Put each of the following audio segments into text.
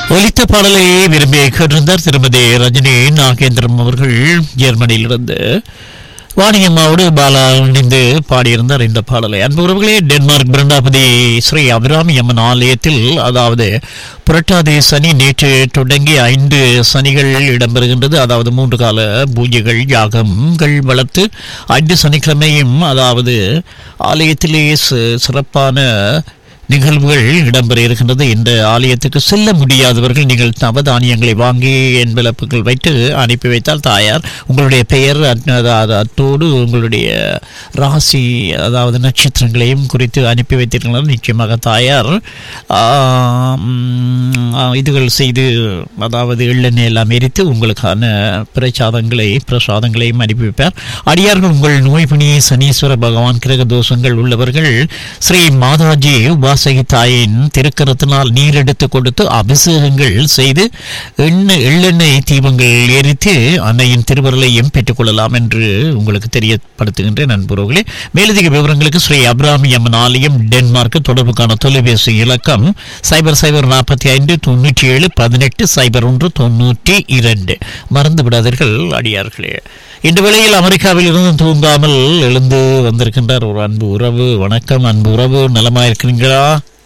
ஒலித்த பாடலை விரும்பி கேட்டிருந்தார் திருமதி ரஜினி நாகேந்திரம் அவர்கள் ஜெர்மனியிலிருந்து வாணியம்மாவோடு பாலா இணைந்து பாடியிருந்தார் இந்த பாடலை அன்பு உறவுகளே டென்மார்க் பிரண்டாபதி ஸ்ரீ அபிராமி அம்மன் ஆலயத்தில் அதாவது புரட்டாதி சனி நேற்று தொடங்கி ஐந்து சனிகள் இடம்பெறுகின்றது அதாவது மூன்று கால பூஜைகள் யாகங்கள் வளர்த்து ஐந்து சனிக்கிழமையும் அதாவது ஆலயத்திலே சி- சிறப்பான நிகழ்வுகள் இடம்பெற இருக்கின்றது இந்த ஆலயத்துக்கு செல்ல முடியாதவர்கள் நீங்கள் நவதானியங்களை வாங்கி என்பிழப்புகள் வைத்து அனுப்பி வைத்தால் தாயார் உங்களுடைய பெயர் அத்- அதாவது அத்தோடு உங்களுடைய ராசி அதாவது நட்சத்திரங்களையும் குறித்து அனுப்பி வைத்தீர்கள் நிச்சயமாக தாயார் ஆம், ஆ, இதுகள் செய்து அதாவது எள்ளெண்ணெய் எல்லாம் எரித்து உங்களுக்கான பிரசாதங்களை பிரசாதங்களையும் அனுப்பி வைப்பார் அடியார்கள் உங்கள் நோய் பிணி சனீஸ்வர பகவான் கிரக தோஷங்கள் உள்ளவர்கள் ஸ்ரீ மாதாஜி உபாசகி தாயின் திருக்கரத்தினால் நீர் எடுத்து கொடுத்து அபிஷேகங்கள் செய்து எண்ணெய் எள்ளெண்ணெய் தீபங்கள் எரித்து அன்னையின் திருவருளையும் பெற்றுக்கொள்ளலாம் என்று உங்களுக்கு தெரியப்படுத்துகின்றேன் நண்பர்களே மேலதிக விவரங்களுக்கு ஸ்ரீ அபிராமி அம்மன் ஆலயம் டென்மார்க் தொடர்புக்கான தொலைபேசி இலக்கம் சைபர் சைபர் நாற்பத்தி ஐந்து தொண்ணூற்றி ஏழு பதினெட்டு சைபர் ஒன்று தொண்ணூற்றி இரண்டு மறந்து விடாதீர்கள் அடியார்களே இந்த வேளையில் அமெரிக்காவில் இருந்து தூங்காமல் எழுந்து வந்திருக்கின்றார் ஒரு அன்பு உறவு வணக்கம் அன்பு உறவு நலமா இருக்கிறீங்களா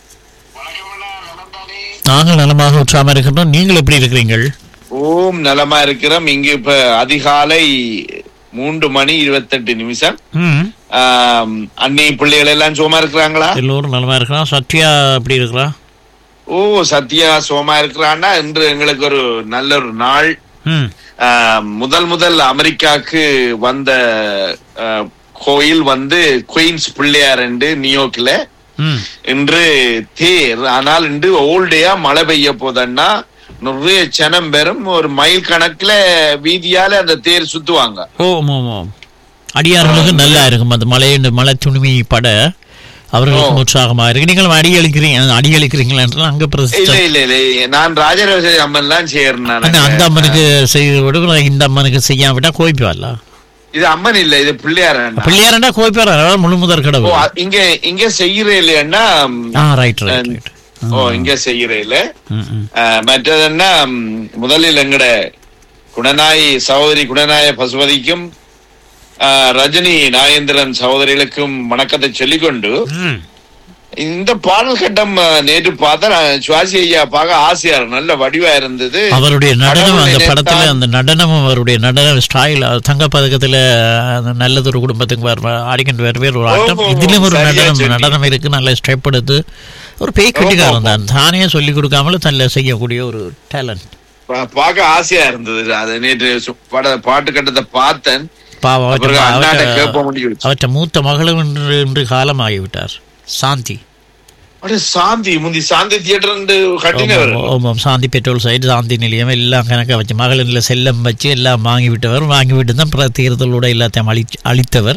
நாங்கள் நலமாக உற்றாம இருக்கின்றோம் நீங்கள் எப்படி இருக்கிறீங்கள் ஓம் நலமா இருக்கிறோம் இங்க இப்ப அதிகாலை மூன்று மணி இருபத்தெட்டு நிமிஷம் ம் ஆம், அன்னை பிள்ளைகள் எல்லாம் சுகமா இருக்கிறாங்களா எல்லோரும் நலமா இருக்கிறோம் சத்யா எப்படி இருக்கிறா ஓ சத்யா சுகமா இருக்கிறான்னா இன்று எங்களுக்கு ஒரு நல்ல ஒரு நாள் ம் ஆம், முதல் முதல் அமெரிக்காக்கு வந்த ஆ, கோயில் வந்து குயின்ஸ் பிள்ளையார் என்று நியூயார்க்ல ம் இன்று தேர் ஆனால் இன்று ஓல்டேயா மழை பெய்ய போதன்னா நிறைய ஜனம் பெறும் ஒரு மைல் கணக்குல வீதியால அந்த தேர் சுத்துவாங்க ஓ ஆமாம் ஆமாம் அடியார்களுக்கு நல்லா இருக்கும் அந்த மலை மலை துணிமை பட அவர்களுக்கு உற்சாகமா இருக்கு நீங்களும் அடி அளிக்கிறீங்க அடி அளிக்கிறீங்களா என்றால் அங்க இல்ல பிரசித்த இல்ல இல்ல நான் ராஜராஜ அம்மன் தான் சேர்றேன் அண்ணா, அந்த அம்மனுக்கு செய்து விடுக்கலாம் இந்த அம்மனுக்கு செய்யாம விட்டா கோய்ப்பார்ல இது அம்மன் இல்ல இது பிள்ளையார் பிள்ளையாரண்டா கோய்ப்பார் அதாவது முழு முதற் ஓ கடவுள் அ- இங்க இங்க செய்யற இல்லைன்னா ஆ ரைட் ரைட் ரைட் ஓ இங்க செய்யற இல்ல ம் ம் அஹ், மற்றது என்ன ம், முதலில் எங்கட குணநாய் சகோதரி குணநாய பசுபதிக்கும் அஹ், ரஜினி நாகேந்திரன் சகோதரிகளுக்கும் வணக்கத்தை சொல்லிக்கொண்டு ம் இந்த பாடல் கட்டம் அஹ், நேற்று பார்த்தா நான் சுவாசி ஐயா பார்க்க ஆசையா இருக்கு. நல்ல வடிவா இருந்தது அவருடைய நடனம் கடவுளை அந்த படத்துல நினைத்தால் அந்த நடனமும் அவருடைய நடன ஸ்டைல் தங்க பதக்கத்துல அந்த நல்லதொரு குடும்பத்துக்கு வர ஆடிக்கிட்டு வருவே ஒரு ஆட்டம் ஓஹோ, இதுலயும் ஒரு சரியா நடனம் சொன்னீங்க. நடனம் இருக்கு நல்ல ஸ்டெப் எடுத்து ஒரு பேய் கட்டிக்காரன் தான் தானே சொல்லி கொடுக்காமல தன்னை செய்யக்கூடிய ஒரு டேலண்ட் பா- பார்க்க ஆசையா இருந்தது அது நேற்று சு- பட பாட்டு கட்டத்தை பார்த்தேன் பாவம் அவற்றை அப்புறம் அண்ணாட்ட கேட்ப அவற்றை- முடியும் அவற்றை மூத்த மகளும் இன்று இன்று காலமாகிவிட்டார் சாந்தி அட சாந்தி முந்தி சாந்தி தியேட்டர் கட்டினவர் ஆமாம், ஆமாம் சாந்தி பெட்ரோல் சைடு சாந்தி நிலையம் எல்லாம் கணக்க வச்சு மகளிரில் செல்லம் வச்சு எல்லாம் வாங்கி விட்டவர் வாங்கி விட்டு தான் பிற தேர்தலோட எல்லாத்தையும் அழி அழித்தவர்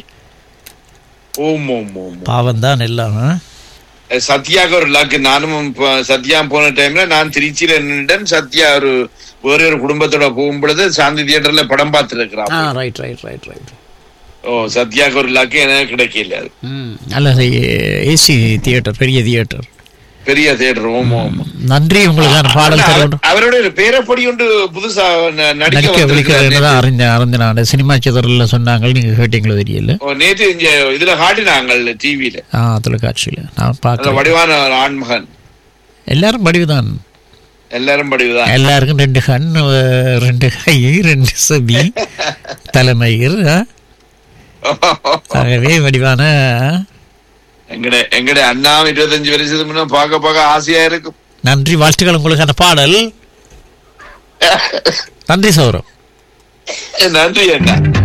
ஓம் ஓம் ஓம் பாவம் தான் எல்லாம் ஆ? சத்யாக்கு ஒரு லக்கு நானும் இப்ப சத்யா போன டைம்ல நான் திருச்சியில நின்றுட்டேன் சத்யா ஒரு வேற ஒரு குடும்பத்தோட போகும் பொழுது சாந்தி தியேட்டர்ல படம் பார்த்து ஆ இருக்கிறான் ரைட் ரைட் ரைட் ரைட் ஓ சத்யாக்கு ஒரு லக்கு எனக்கு கிடைக்கல அது ம் அல்ல ஏசி தியேட்டர் பெரிய தியேட்டர் பெரிய தியேட்டர் ஓம் ஓம் நன்றி உங்களுக்கான பாடல் அவர்- தருவோம் அவருடைய பேரப்படி ஒன்று புதுசா ந- நடிக்க நடிக்க வந்திருக்கிறார் விழிக்கிறேன் நேற்று. அறிஞ்ச அறிஞ்ச நான் சினிமா சிதறல சொன்னாங்க நீங்க கேட்டீங்களோ தெரியல ஓ, நேற்று இங்க இதுல காட்டினாங்க டிவில ஆ தொலைக்காட்சியில் நான் அந்த பார்க்கல வடிவான ஒரு ஆண்மகன் எல்லாரும் படிவுதான் எல்லாரும் படிவுதான் எல்லாருக்கும் ரெண்டு கண் அஹ், ரெண்டு கை ரெண்டு செவி தலைமயிர் ஆ? ஆகவே வடிவான எங்கட எங்கட அண்ணா இருபத்தஞ்சு வருஷத்துக்கு முன்ன பார்க்க பார்க்க ஆசையா இருக்கும் நன்றி வாழ்த்துக்கள் உங்களுக்கான பாடல் நன்றி சௌரம் நன்றி அண்ணா